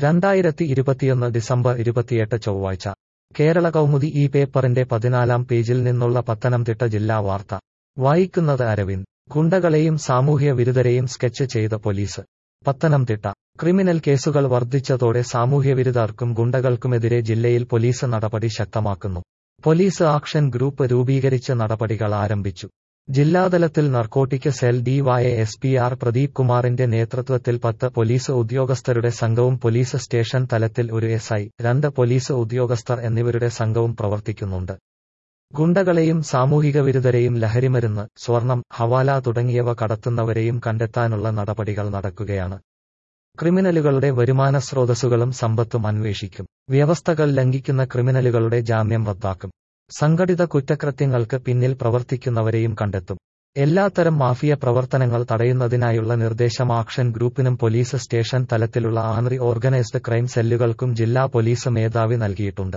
രണ്ടായിരത്തി ഇരുപത്തിയൊന്ന് ഡിസംബർ ഇരുപത്തിയെട്ട് ചൊവ്വാഴ്ച കേരള കൗമുദി ഈ പേപ്പറിന്റെ പതിനാലാം പേജിൽ നിന്നുള്ള പത്തനംതിട്ട ജില്ലാ വാർത്ത വായിക്കുന്നത് അരവിന്ദ് ഗുണ്ടകളെയും സാമൂഹ്യ വിരുദ്ധരെയും സ്കെച്ച് ചെയ്ത പോലീസ് പത്തനംതിട്ട ക്രിമിനൽ കേസുകൾ വർദ്ധിച്ചതോടെ സാമൂഹ്യവിരുദ്ധർക്കും ഗുണ്ടകൾക്കുമെതിരെ ജില്ലയിൽ പോലീസ് നടപടി ശക്തമാക്കുന്നു പോലീസ് ആക്ഷൻ ഗ്രൂപ്പ് രൂപീകരിച്ച് നടപടികൾ ആരംഭിച്ചു ജില്ലാതലത്തിൽ narcotic cell D Y S P R Pradeep കുമാറിന്റെ നേതൃത്വത്തിൽ പത്ത് പോലീസ് ഉദ്യോഗസ്ഥരുടെ സംഘവും പോലീസ് സ്റ്റേഷൻ തലത്തിൽ ഒരു എസ് ഐ രണ്ട് പോലീസ് ഉദ്യോഗസ്ഥർ എന്നിവരുടെ സംഘവും പ്രവർത്തിക്കുന്നുണ്ട് ഗുണ്ടകളെയും സാമൂഹിക വിരുദ്ധരെയും ലഹരിമരുന്ന് സ്വർണം ഹവാല തുടങ്ങിയവ കടത്തുന്നവരെയും കണ്ടെത്താനുള്ള നടപടികൾ നടക്കുകയാണ് ക്രിമിനലുകളുടെ വരുമാന സ്രോതസ്സുകളും സമ്പത്തും അന്വേഷിക്കും വ്യവസ്ഥകൾ ലംഘിക്കുന്ന ക്രിമിനലുകളുടെ ജാമ്യം റദ്ദാക്കും സംഘടിത കുറ്റകൃത്യങ്ങൾക്ക് പിന്നിൽ പ്രവർത്തിക്കുന്നവരെയും കണ്ടെത്തും എല്ലാത്തരം മാഫിയ പ്രവർത്തനങ്ങൾ തടയുന്നതിനായുള്ള നിർദ്ദേശം ആക്ഷൻ ഗ്രൂപ്പിനും പോലീസ് സ്റ്റേഷൻ തലത്തിലുള്ള ആന്റി ഓർഗനൈസ്ഡ് ക്രൈം സെല്ലുകൾക്കും ജില്ലാ പോലീസ് മേധാവി നൽകിയിട്ടുണ്ട്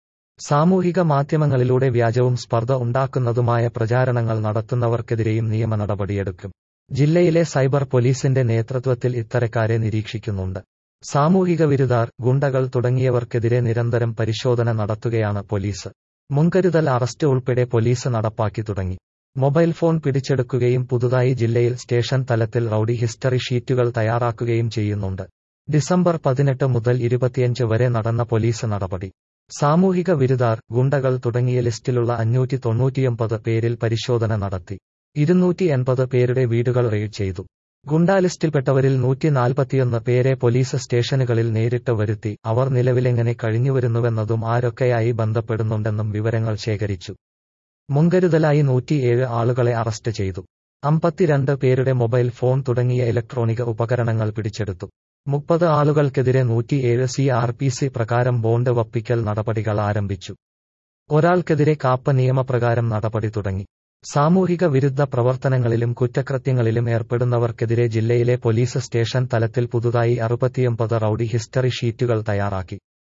സാമൂഹിക മാധ്യമങ്ങളിലൂടെ വ്യാജവും സ്പർദ്ധ ഉണ്ടാക്കുന്നതുമായ പ്രചാരണങ്ങൾ നടത്തുന്നവർക്കെതിരെയും നിയമ നടപടിയെടുക്കും ജില്ലയിലെ സൈബർ പോലീസിന്റെ നേതൃത്വത്തിൽ ഇത്തരക്കാരെ നിരീക്ഷിക്കുന്നുണ്ട് സാമൂഹിക വിരുദ്ധർ ഗുണ്ടകൾ തുടങ്ങിയവർക്കെതിരെ നിരന്തരം പരിശോധന നടത്തുകയാണ് പോലീസ് മുൻകരുതൽ അറസ്റ്റ് ഉൾപ്പെടെ പോലീസ് നടപ്പാക്കി തുടങ്ങി മൊബൈൽ ഫോൺ പിടിച്ചെടുക്കുകയും പുതുതായി ജില്ലയിൽ സ്റ്റേഷൻ തലത്തിൽ റൌഡി ഹിസ്റ്ററി ഷീറ്റുകൾ തയ്യാറാക്കുകയും ചെയ്യുന്നുണ്ട് ഡിസംബർ പതിനെട്ട് മുതൽ ഇരുപത്തിയഞ്ച് വരെ നടന്ന പോലീസ് നടപടി സാമൂഹിക വിരുദ്ധർ ഗുണ്ടകൾ തുടങ്ങിയ ലിസ്റ്റിലുള്ള അഞ്ഞൂറ്റി തൊണ്ണൂറ്റിയൊമ്പത് പേരിൽ പരിശോധന നടത്തി ഇരുന്നൂറ്റി എൺപത് പേരുടെ വീടുകൾ റെയ്ഡ് ചെയ്തു ഗുണ്ടാ ലിസ്റ്റിൽപ്പെട്ടവരിൽ നൂറ്റി നാൽപ്പത്തിയൊന്ന് പേരെ പോലീസ് സ്റ്റേഷനുകളിൽ നേരിട്ട് വരുത്തി അവർ നിലവിലെങ്ങനെ കഴിഞ്ഞുവരുന്നുവെന്നതും ആരൊക്കെയായി ബന്ധപ്പെടുന്നുണ്ടെന്നും വിവരങ്ങൾ ശേഖരിച്ചു മുൻകരുതലായി നൂറ്റിയേഴ് ആളുകളെ അറസ്റ്റ് ചെയ്തു അമ്പത്തിരണ്ട് പേരുടെ മൊബൈൽ ഫോൺ തുടങ്ങിയ ഇലക്ട്രോണിക ഉപകരണങ്ങൾ പിടിച്ചെടുത്തു മുപ്പത് ആളുകൾക്കെതിരെ നൂറ്റിയേഴ് സി ആർ പി സി പ്രകാരം ബോണ്ട് വപ്പിക്കൽ നടപടികൾ ആരംഭിച്ചു ഒരാൾക്കെതിരെ കാപ്പ നിയമപ്രകാരം നടപടി തുടങ്ങി സാമൂഹിക വിരുദ്ധ പ്രവർത്തനങ്ങളിലും കുറ്റകൃത്യങ്ങളിലും ഏർപ്പെടുന്നവർക്കെതിരെ ജില്ലയിലെ പോലീസ് സ്റ്റേഷൻ തലത്തിൽ പുതുതായി അറുപത്തിയൊമ്പത് റൌഡി ഹിസ്റ്ററി ഷീറ്റുകൾ തയ്യാറാക്കി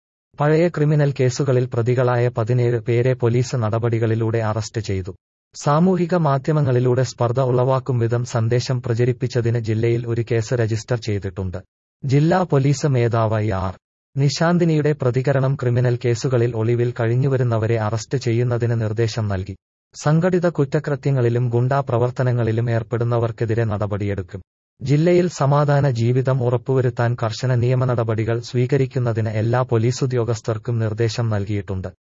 പഴയ ക്രിമിനൽ കേസുകളിൽ പ്രതികളായ പതിനേഴ് പേരെ പോലീസ് നടപടികളിലൂടെ അറസ്റ്റ് ചെയ്തു സാമൂഹിക മാധ്യമങ്ങളിലൂടെ സ്പർദ്ധ ഉളവാക്കും വിധം സന്ദേശം പ്രചരിപ്പിച്ചതിന് ജില്ലയിൽ ഒരു കേസ് രജിസ്റ്റർ ചെയ്തിട്ടുണ്ട് ജില്ലാ പോലീസ് മേധാവി ആർ നിശാന്തിനിയുടെ പ്രതികരണം ക്രിമിനൽ കേസുകളിൽ ഒളിവിൽ കഴിഞ്ഞുവരുന്നവരെ അറസ്റ്റ് ചെയ്യുന്നതിന് നിർദ്ദേശം നൽകി സംഘടിത കുറ്റകൃത്യങ്ങളിലും ഗുണ്ടാ പ്രവർത്തനങ്ങളിലും ഏർപ്പെടുന്നവർക്കെതിരെ നടപടിയെടുക്കും ജില്ലയിൽ സമാധാന ജീവിതം ഉറപ്പുവരുത്താൻ കർശന നിയമ നടപടികൾ സ്വീകരിക്കുന്നതിന് എല്ലാ പോലീസുദ്യോഗസ്ഥർക്കും നിർദ്ദേശം നൽകിയിട്ടുണ്ട്